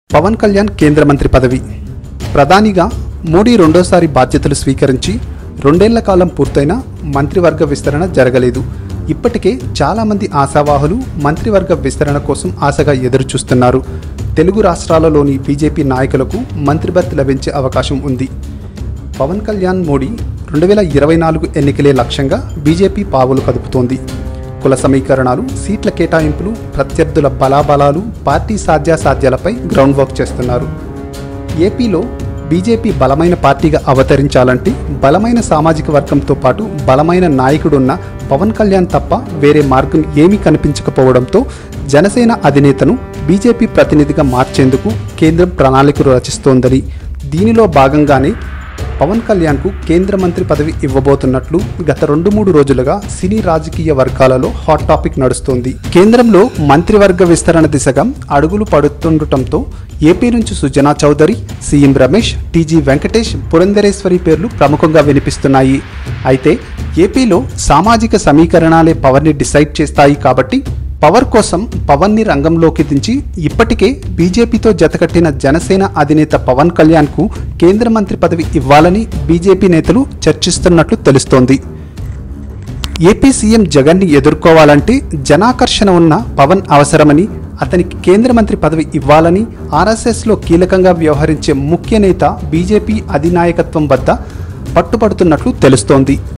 పవన్ కళ్యాణ్ కేంద్ర మంత్రి పదవి ప్రధానిగా మోడీ రెండోసారి బాధ్యతలు స్వీకరించి రెండేళ్ల కాలం పూర్తయినా మంత్రివర్గ విస్తరణ జరగలేదు ఇప్పటికే చాలామంది ఆశావాహులు మంత్రివర్గ విస్తరణ కోసం ఆశగా ఎదురుచూస్తున్నారు తెలుగు రాష్ట్రాలలోని బీజేపీ నాయకులకు మంత్రిభర్తి లభించే అవకాశం ఉంది పవన్ కళ్యాణ్ మోడీ రెండు వేల ఇరవై నాలుగు ఎన్నికలే లక్ష్యంగా బీజేపీ పావులు కదుపుతోంది కుల సమీకరణాలు సీట్ల కేటాయింపులు ప్రత్యర్థుల బలాబలాలు పార్టీ సాధ్యాసాధ్యాలపై గ్రౌండ్ వర్క్ చేస్తున్నారు ఏపీలో బీజేపీ బలమైన పార్టీగా అవతరించాలంటే బలమైన సామాజిక వర్గంతో పాటు బలమైన నాయకుడున్న పవన్ కళ్యాణ్ తప్ప వేరే మార్గం ఏమీ కనిపించకపోవడంతో జనసేన అధినేతను బీజేపీ ప్రతినిధిగా మార్చేందుకు కేంద్రం ప్రణాళికలు రచిస్తోందని దీనిలో భాగంగానే పవన్ కళ్యాణ్కు కేంద్ర మంత్రి పదవి ఇవ్వబోతున్నట్లు గత రెండు మూడు రోజులుగా సినీ రాజకీయ వర్గాలలో హాట్ టాపిక్ నడుస్తోంది కేంద్రంలో మంత్రివర్గ విస్తరణ దిశగా అడుగులు పడుతుండటంతో ఏపీ నుంచి సుజనా చౌదరి సీఎం రమేష్ టీజీ వెంకటేష్ పురంధరేశ్వరి పేర్లు ప్రముఖంగా వినిపిస్తున్నాయి అయితే ఏపీలో సామాజిక సమీకరణాలే పవర్ని డిసైడ్ చేస్తాయి కాబట్టి పవర్ కోసం పవన్ని రంగంలోకి దించి ఇప్పటికే బీజేపీతో జతకట్టిన జనసేన అధినేత పవన్ కళ్యాణ్కు కేంద్ర మంత్రి పదవి ఇవ్వాలని బీజేపీ నేతలు చర్చిస్తున్నట్లు తెలుస్తోంది ఏపీ సీఎం జగన్ని ఎదుర్కోవాలంటే జనాకర్షణ ఉన్న పవన్ అవసరమని అతనికి కేంద్ర మంత్రి పదవి ఇవ్వాలని ఆర్ఎస్ఎస్లో కీలకంగా వ్యవహరించే ముఖ్య నేత బీజేపీ అధినాయకత్వం వద్ద పట్టుపడుతున్నట్లు తెలుస్తోంది